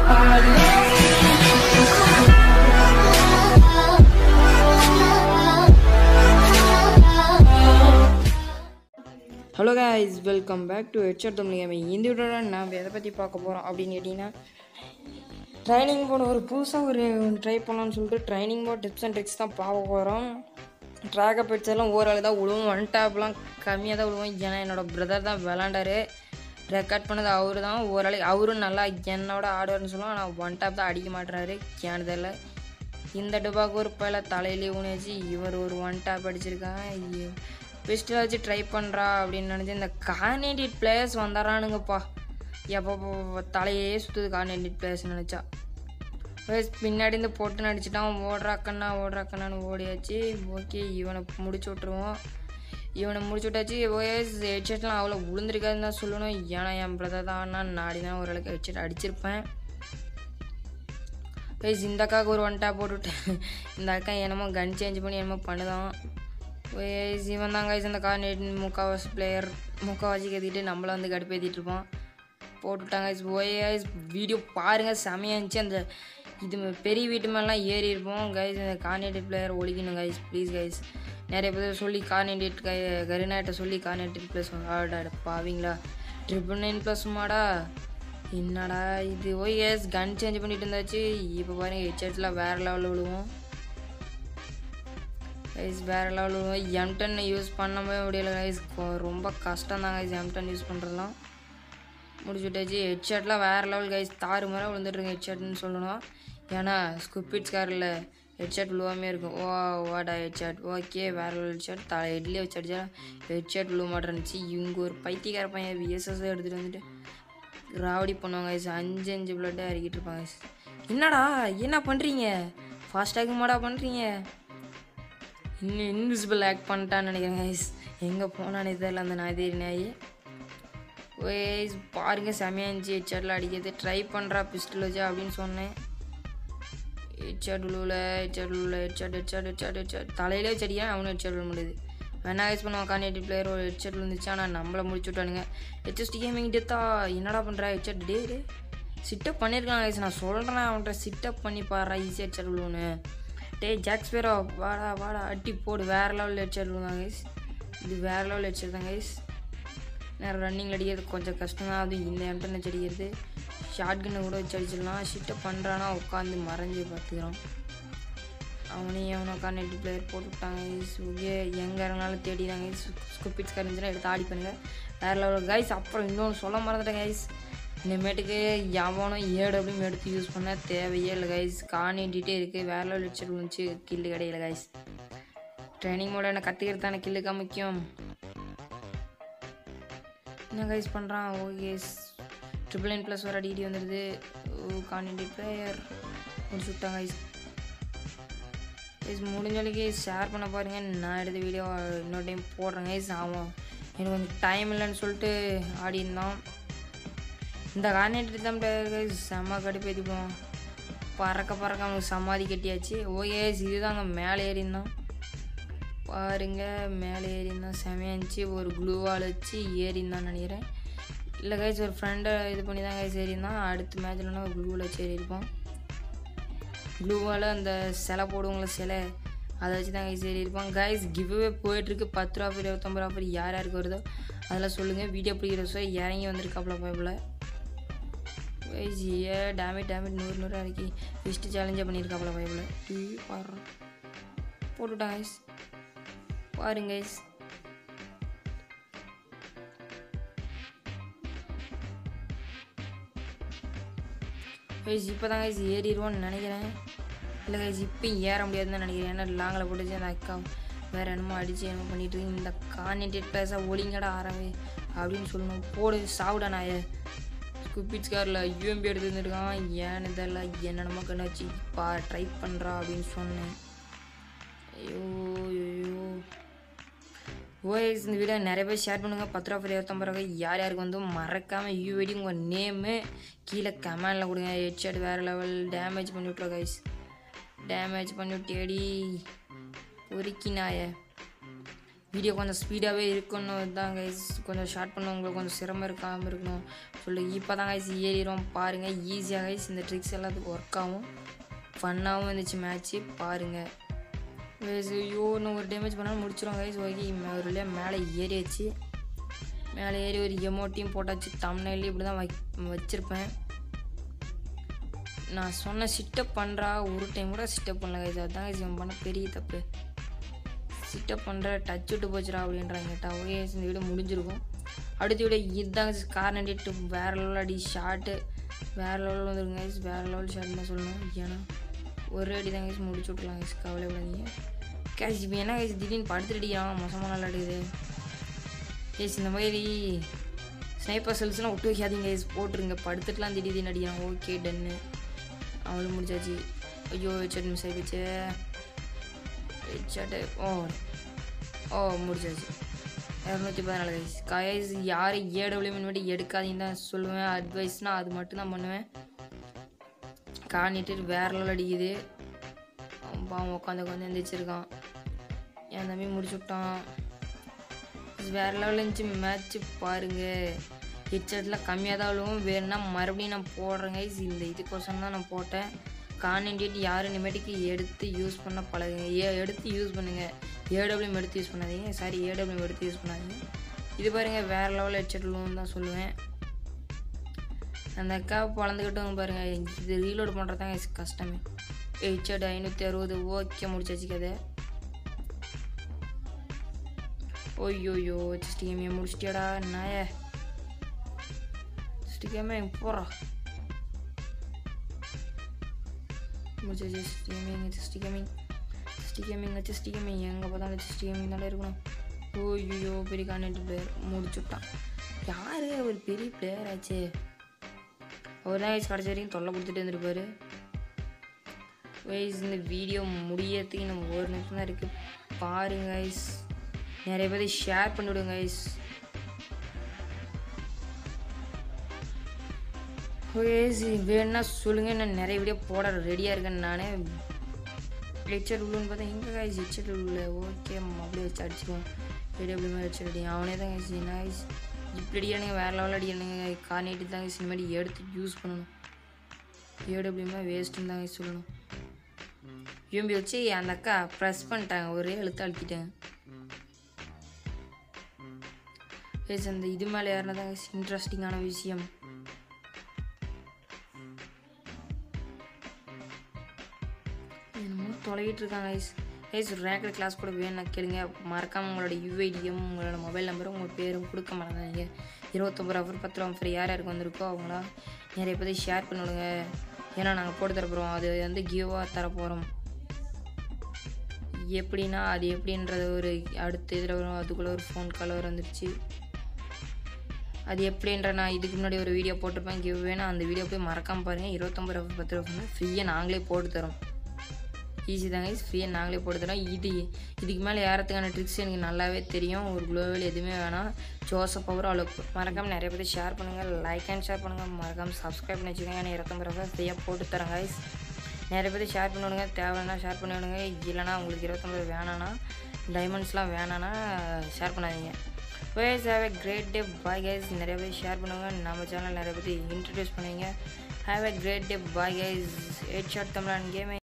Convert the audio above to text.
Hello guys welcome back to headset Tamil gaming இந்த வீடியோவில் நாம் எதை பற்றி பார்க்க போகிறோம் அப்படின்னு கேட்டிங்கன்னா ட்ரைனிங் போர்டு ஒரு புதுசாக ஒரு ட்ரை பண்ணலாம்னு சொல்லிட்டு training board tips and tricks தான் பார்க்க போகிறோம் ட்ராக் அப் எல்லாம் ஓரளவு தான் விழுவும் ஒன் டேப்லாம் கம்மியாக தான் விழுவும் ஏன்னா என்னோட பிரதர் தான் விளாண்டாரு ரெக்கார்ட் பண்ணது அவரு தான் ஓரளவு அவரும் நல்லா என்னோட ஆடுவார்னு சொல்லுவோம் ஆனால் ஒன் டேப் தான் அடிக்க மாட்டுறாரு ஏன்னு தெரியல இந்த டுபாக்கு ஒரு பயில தலையிலே ஊனி வச்சு இவர் ஒரு ஒன் டேப் அடிச்சிருக்காங்க பெஸ்ட்டில் வச்சு ட்ரை பண்ணுறா அப்படின்னு நினச்சி இந்த கார்னேடிட் பிளேயர்ஸ் வந்தாரானுங்கப்பா எப்போ தலையே சுற்றுது கார்னேடிட் பிளேயர்ஸ் நினச்சா பின்னாடி இருந்து போட்டு நடிச்சிட்டான் ஓடுறாக்கண்ணா ஓடுறாக்கண்ணான்னு ஓடியாச்சு ஓகே இவனை முடிச்சு விட்ருவோம் இவனை முடிச்சு விட்டாச்சு ஓஎஸ் ஹெட்செட்லாம் அவ்வளோ விழுந்திருக்காதுன்னு தான் சொல்லணும் ஏன்னா என் பிரதர் தான் நான் நாடி தான் ஓரளவுக்கு ஹெட்செட் அடிச்சிருப்பேன் கைஸ் இந்த அக்காவுக்கு ஒரு ஒன் டேப் போட்டுவிட்டேன் இந்த அக்கா என்னமோ கன் சேஞ்ச் பண்ணி என்னமோ பண்ணுதான் கைஸ் இவன் தான் கைஸ் இந்த கார் முக்கால்வாசி பிளேயர் முக்கால்வாசி கத்திட்டு நம்மளை வந்து கடுப்பேற்றிட்டு இருப்போம் போட்டுவிட்டாங்க கைஸ் ஓஎஸ் வீடியோ பாருங்கள் செமையாக இருந்துச்சு அந்த இது பெரிய வீட்டு மேலாம் ஏறி இருப்போம் கைஸ் இந்த கார்னேட்டட் பிளேயர் ஒழிக்கணும் கைஸ் ப்ளீஸ் கைஸ் நிறைய பேர் சொல்லி கார்னேட்டட் கை கருநாட்டை சொல்லி கார்னேட்டட் ப்ளஸ் ஆடா பாவீங்களா ட்ரிபிள் நைன் ப்ளஸ் மாடா என்னடா இது ஓஎஸ் கன் சேஞ்ச் பண்ணிட்டு இருந்தாச்சு இப்போ பாருங்க ஹெட்செட்ஸில் வேறு லெவலில் விழுவோம் கைஸ் வேறு லெவலில் விழுவோம் எம்டன் யூஸ் பண்ணவே முடியல கைஸ் ரொம்ப கஷ்டம் தான் கைஸ் எம்டன் யூஸ் பண்ணுறதுலாம் முடிச்சுட்டாச்சு ஹெட்ஷாட்லாம் வேறு லெவல் கைஸ் தாறு மாதிரி விழுந்துட்டுருங்க ஹெட்ஷாட்னு சொல்லணும் ஏன்னா ஸ்குப்பிட்ஸ் காரில் ஹெட்ஷாட் விழுவாமே இருக்கும் ஓ வாடா ஹெட்ஷாட் ஓகே வேறு லெவல் ஹெட்ஷாட் தலை ஹெட்லேயே வச்சு அடிச்சா ஹெட்ஷாட் விழுவ மாட்டேன்னுச்சு இவங்க ஒரு பைத்தியக்கார பையன் விஎஸ்எஸ் எடுத்துகிட்டு வந்துட்டு ராவடி பண்ணுவாங்க guys. அஞ்சு அஞ்சு பிளட்டே இறக்கிட்டு இருப்பாங்க guys. என்னடா என்ன பண்ணுறீங்க ஃபாஸ்டாக மாடா பண்ணுறீங்க இன்னும் இன்விசிபிள் ஆக்ட் பண்ணிட்டான்னு நினைக்கிறேன் கைஸ் எங்கே போனானே தெரியல அந்த நாயதேரி நாய் ஓய்ஸ் பாருங்க செமையாக இருந்துச்சு ஹெட்ஷாட்டில் அடிக்கிறது ட்ரை பண்ணுறா பிஸ்டல் வச்சா அப்படின்னு சொன்னேன் ஹெட்ஷாட் உழுவில் ஹெட்ஷாட் உழுவில் ஹெட்ஷாட் ஹெட்ஷாட் ஹெட்ஷாட் ஹெட்ஷாட் தலையிலே வச்சு அடிக்கிறேன் அவனும் ஹெட்ஷாட் விழ முடியுது வேணா யூஸ் பண்ணுவான் கான்டெக்ட் பிளேயர் ஒரு ஹெட்ஷாட் விழுந்துச்சு ஆனால் நம்மளை முடிச்சு விட்டானுங்க ஹெச்எஸ்டி கேமிங் டெத்தா என்னடா பண்ணுறா ஹெட்ஷாட் டே டே சிட்டப் பண்ணியிருக்கான் guys. நான் சொல்கிறேன் அவன்கிட்ட சிட்டப் பண்ணி பாடுறா ஈஸியாக ஹெட்ஷாட் விழுவுன்னு டேய் ஜாக்ஸ் பேரோ வாடா வாடா அட்டி போடு வேறு லெவலில் ஹெட்ஷாட் விழுவாங்க கைஸ் இது வேறு லெவலில் ஹெட்ஷாட் தான் கைஸ் நேரம் ரன்னிங் அடிக்கிறது கொஞ்சம் கஷ்டம் தான் அது இந்த எம்டன் வச்சு அடிக்கிறது ஷார்ட் கன்னு கூட வச்சு அடிச்சிடலாம் ஷிட்டப் பண்ணுறானா உட்காந்து மறைஞ்சு பார்த்துக்கிறோம் அவனையும் அவனை உட்காந்து பிளேயர் போட்டு விட்டாங்க ஓகே எங்கே இருந்தாலும் தேடினாங்க ஸ்குப்பிட்ஸ் கரைஞ்சுனா எடுத்து ஆடி பண்ணுங்க வேறு லெவலில் கைஸ் அப்புறம் இன்னொன்று சொல்ல மறந்துட்டேன் கைஸ் இனிமேட்டுக்கு எவனும் ஏடபிள்யூம் எடுத்து யூஸ் பண்ண தேவையே இல்லை கைஸ் காணிட்டே இருக்குது வேறு லெவல் ஹெட்செட் விழுந்துச்சு கில்லு கிடையில கைஸ் ட்ரைனிங் மோட என்ன கற்றுக்கிறது தானே கில்லுக்கா முக்கியம் என்ன கைஸ் பண்ணுறான் ஓகே ட்ரிபிள் நைன் ப்ளஸ் வர டிடி வந்துடுது ஓ கான்டிட்டி பிளேயர் முடிச்சு விட்டாங்க கைஸ் கைஸ் முடிஞ்ச வரைக்கும் ஷேர் பண்ண பாருங்க நான் எடுத்த வீடியோ இன்னொரு டைம் போடுறேன் கைஸ் ஆமாம் எனக்கு கொஞ்சம் டைம் இல்லைன்னு சொல்லிட்டு ஆடி இருந்தான் இந்த கார்னேட்டர் தான் பிளேயர் கைஸ் செம்ம கடுப்பேற்றிப்போம் பறக்க பறக்க அவனுக்கு சமாதி கட்டியாச்சு ஓகே இதுதாங்க மேலே ஏறிந்தான் பாருங்க மேலே ஏறிந்தான் செமையா இருந்துச்சு ஒரு க்ளூவால் வச்சு ஏறிந்தான் நினைக்கிறேன் இல்லை கைஸ் ஒரு ஃப்ரெண்டை இது பண்ணி தான் கைஸ் ஏறிந்தான் அடுத்த மேட்ச்லனா ஒரு க்ளூவில் வச்சு ஏறியிருப்போம் க்ளூவால் அந்த சிலை போடுவாங்களே சிலை அதை வச்சு தான் கைஸ் ஏறியிருப்போம் கைஸ் கிவ்வே போயிட்டுருக்கு பத்து ரூபா பேர் இருபத்தொம்பது ரூபா பேர் யார் யாருக்கு வருதோ அதெல்லாம் சொல்லுங்கள் வீடியோ பிடிக்கிற ஸோ இறங்கி வந்திருக்காப்புல பைப்பில் கைஸ் ஏ டேமேஜ் டேமேஜ் நூறு நூறு இறக்கி ஃபஸ்ட்டு சேலஞ்சே பண்ணியிருக்காப்புல பைப்பில் டிவி பாடுறோம் போட்டுவிட்டான் கைஸ் பாருங்க கைஸ் கைஸ் இப்போ தான் கைஸ் ஏறிடுவோன்னு நினைக்கிறேன் இல்லை கைஸ் இப்பயும் ஏற முடியாதுன்னு தான் நினைக்கிறேன் ஏன்னா லாங்கில் போட்டுச்சு அந்த அக்கா வேறு என்னமோ அடிச்சு என்னமோ பண்ணிட்டு இருக்கு. இந்த கான்டென்ட் பேஸாக ஒளிங்கடா ஆரம்பி அப்படின்னு சொல்லணும் போடு சாவுடா நாய ஸ்குப்பிட்ஸ் காரில் யூஎம்பி எடுத்து வந்துருக்கான் ஏன்னு தெரியல என்னென்னமோ கண்ணு வச்சு பா ட்ரை பண்ணுறா அப்படின்னு சொன்னேன் ஐயோ ஐயோ ஓஎஸ் இந்த வீடியோ நிறைய பேர் ஷேர் பண்ணுங்கள் பத்து ரூபா இருபத்தொம்பது ரூபாய் யார் யாருக்கு வந்து மறக்காமல் யூஐடி உங்கள் நேமு கீழே கமெண்டில் கொடுங்க ஹெட்ஷாட் வேறு லெவல் டேமேஜ் பண்ணி விட்ருவோம் கைஸ் டேமேஜ் பண்ணி விட்டேடி பொறுக்கினாய வீடியோ கொஞ்சம் ஸ்பீடாகவே இருக்கணும் தான் கைஸ் கொஞ்சம் ஷார்ட் பண்ண உங்களுக்கு கொஞ்சம் சிரமம் இருக்காமல் இருக்கணும் சொல்லி இப்போ தான் கைஸ் ஏறிடும் பாருங்கள் ஈஸியாக கைஸ் இந்த ட்ரிக்ஸ் எல்லாத்துக்கும் ஒர்க் ஆகும் ஃபன்னாகவும் இருந்துச்சு மேட்ச்சு பாருங்கள் கைஸ் ஐயோ இன்னும் ஒரு டேமேஜ் பண்ணாலும் முடிச்சிடும் கைஸ் ஓகே ஒரு வழியா மேலே ஏறியாச்சு மேலே ஏறி ஒரு எமோட்டியும் போட்டாச்சு தமிழ்நாட்டில் இப்படி தான் வை வச்சுருப்பேன் நான் சொன்ன சிட்டப் பண்ணுறா ஒரு டைம் கூட சிட்டப் பண்ணல கைஸ் அதுதான் கைஸ் இவன் பண்ண பெரிய தப்பு சிட்டப் பண்ணுற டச் விட்டு போச்சுடா அப்படின்றாங்க கேட்டா ஓகே இந்த வீடியோ முடிஞ்சிருக்கும் அடுத்த வீடியோ இதுதான் கார் நண்டிட்டு வேறு லெவல் அடி ஷார்ட்டு வேறு லெவலில் வந்துருங்க கைஸ் வேறு லெவல் ஷார்ட் தான் சொல்லணும் ஏன்னா ஒரு அடி தான் கைஸ் முடிச்சு விட்ருலாம் கைஸ் கவலைப்படாதீங்க கேஸ் இப்போ என்ன கைஸ் திடீர்னு படுத்துட்டு அடிக்கிறான் மோசமாக நல்லா அடிக்குது கேஸ் இந்த மாதிரி ஸ்னைப்பர் செல்ஸ்லாம் விட்டு வைக்காதீங்க கைஸ் போட்டுருங்க படுத்துட்டுலாம் திடீர்னு அடிக்கிறான் ஓகே டன்னு அவளும் முடிச்சாச்சு ஐயோ ஹெட்ஷாட் மிஸ் ஆகிடுச்சு ஹெட்ஷாட்டு ஓ ஓ முடிச்சாச்சு இரநூத்தி பதினாலு கைஸ் கைஸ் யாரும் ஏடபிள்யூ முன்னாடி எடுக்காதீங்கன்னு தான் சொல்லுவேன் அட்வைஸ்னால் அது மட்டும் தான் பண்ணுவேன் காணிட்டு வேற லெவல் அடிக்குது அவன் பாவம் உட்காந்து உட்காந்து எந்திரிச்சிருக்கான் என் தம்பி முடிச்சு விட்டான் வேற லெவலில் இருந்துச்சு மேட்ச்சு பாருங்க ஹெட்செட்டில் கம்மியாக தான் விழுவும் வேணும்னா மறுபடியும் நான் போடுறேன் கைஸ் இந்த இதுக்கோசரம் தான் நான் போட்டேன் கான்டென்ட் யாரும் இனிமேட்டுக்கு எடுத்து யூஸ் பண்ண பழகுங்க ஏ எடுத்து யூஸ் பண்ணுங்கள் ஏடபிள்யூம் எடுத்து யூஸ் பண்ணாதீங்க சாரி ஏடபிள்யூம் எடுத்து யூஸ் பண்ணாதீங்க இது பாருங்கள் வேறு லெவலில் ஹெட்செட் விழுவும் தான் சொல்லுவேன் அந்த அக்கா பழந்துக்கிட்டும் பாருங்க இது ரீலோட் பண்ணுறது தான் கஷ்டமே ஹெட்செட் ஐநூற்றி அறுபது ஓகே முடிச்சாச்சு கதை ஓய்யோயோ ஸ்டீமியை முடிச்சிட்டியாடா நாய ஸ்டிகமே போடுறா முடிச்சாச்சு ஸ்டீமிங் ஸ்டிகமிங் ஸ்டிகமிங் வச்சு ஸ்டிகமிங் எங்கே பார்த்தாலும் ஸ்டிகமிங் தானே இருக்கணும் ஓய்யோ பெரிய கான்டென்ட் பிளேயர் முடிச்சுட்டான் யார் ஒரு பெரிய பிளேயர் ஆச்சே அவர் தான் கடைசி வரைக்கும் தொல்லை கொடுத்துட்டு இருந்திருப்பாரு வைஸ் இந்த வீடியோ முடியறதுக்கு நம்ம ஒரு நிமிஷம் தான் இருக்குது பாருங்க guys நிறைய பேர் ஷேர் பண்ணிவிடுங்க கைஸ் ஓகேஸ் வேணும்னா சொல்லுங்கள் நான் நிறைய வீடியோ போட ரெடியாக இருக்கேன் நானே ஹெட்செட் உள்ளுன்னு பார்த்தா எங்கே காய்ஸ் ஹெட்செட் உள்ள ஓகே அப்படியே வச்சு அடிச்சுக்குவோம் வீடியோ அப்படி மாதிரி ஹெட்செட் அடி அவனே தான் கைஸ் என்ன கைஸ் இப்படி அடியானுங்க வேறு லெவலில் அடியானுங்க கார் நீட்டி தான் கைஸ் இந்த மாதிரி எடுத்து யூஸ் பண்ணணும் ஏடபிள்யூமா வேஸ்ட்டுன்னு தான் கைஸ் சொல்லணும் யூம்பி வச்சு அந்த அக்கா ப்ரெஸ் பண்ணிட்டாங்க ஒரே எழுத்து அழுத்திட்டாங்க கைஸ் அந்த இது மேலே ஏறினதான் இன்ட்ரெஸ்டிங்கான விஷயம் என்னமோ தொலைகிட்டு இருக்காங்க கைஸ் கைஸ் ரேக்கர் கிளாஸ் கூட வேணும் கேளுங்க மறக்காமல் உங்களோட யூஐடியும் உங்களோட மொபைல் நம்பரும் உங்கள் பேரும் கொடுக்க மாட்டாங்க இருபத்தொம்பது ஆஃபர் பத்து ரூபா ஃப்ரீ யார் யாருக்கு வந்திருக்கோ அவங்களாம் நிறைய பேர் ஷேர் பண்ணிவிடுங்க ஏன்னா நாங்கள் போட்டு தரப்போகிறோம் அது வந்து கியூவாக தரப்போகிறோம் எப்படின்னா அது எப்படின்றது ஒரு அடுத்த இதில் வரும் அதுக்குள்ளே ஒரு ஃபோன் கால் வர வந்துருச்சு அது எப்படின்ற நான் இதுக்கு முன்னாடி ஒரு வீடியோ போட்டிருப்பேன் கிவ் வேணும் அந்த வீடியோ போய் மறக்காமல் பாருங்கள் இருபத்தொம்பது ரூபா பத்து ரூபா ஃப்ரீயாக நாங்களே போட்டு தரோம் ஈஸி தாங்க ஃப்ரீயாக நாங்களே போட்டு தரோம் இது இதுக்கு மேலே ஏறத்துக்கான ட்ரிக்ஸ் எனக்கு நல்லாவே தெரியும் ஒரு குளோவல் எதுவுமே வேணாம் ஜோசப் பவர் அவ்வளோ மறக்காமல் நிறைய பேர் ஷேர் பண்ணுங்கள் லைக் அண்ட் ஷேர் பண்ணுங்கள் மறக்காமல் சப்ஸ்கிரைப் பண்ணி வச்சுக்கோங்க ஏன்னா இருபத்தொம்பது ரூபா ஃப்ரீயாக போட்டு தரேன் guys நிறைய பேர் ஷேர் பண்ணிவிடுங்க தேவைன்னா ஷேர் பண்ணிவிடுங்க இல்லைனா உங்களுக்கு இருபத்தொம்பது வேணான்னா டைமண்ட்ஸ்லாம் வேணான்னா ஷேர் பண்ணாதீங்க வேஸ் have a great day bye guys நிறைய பேர் ஷேர் பண்ணுவாங்க நம்ம சேனல் நிறைய பேர் இன்ட்ரடியூஸ் பண்ணுவீங்க have a great day bye guys headshot Tamil கேமே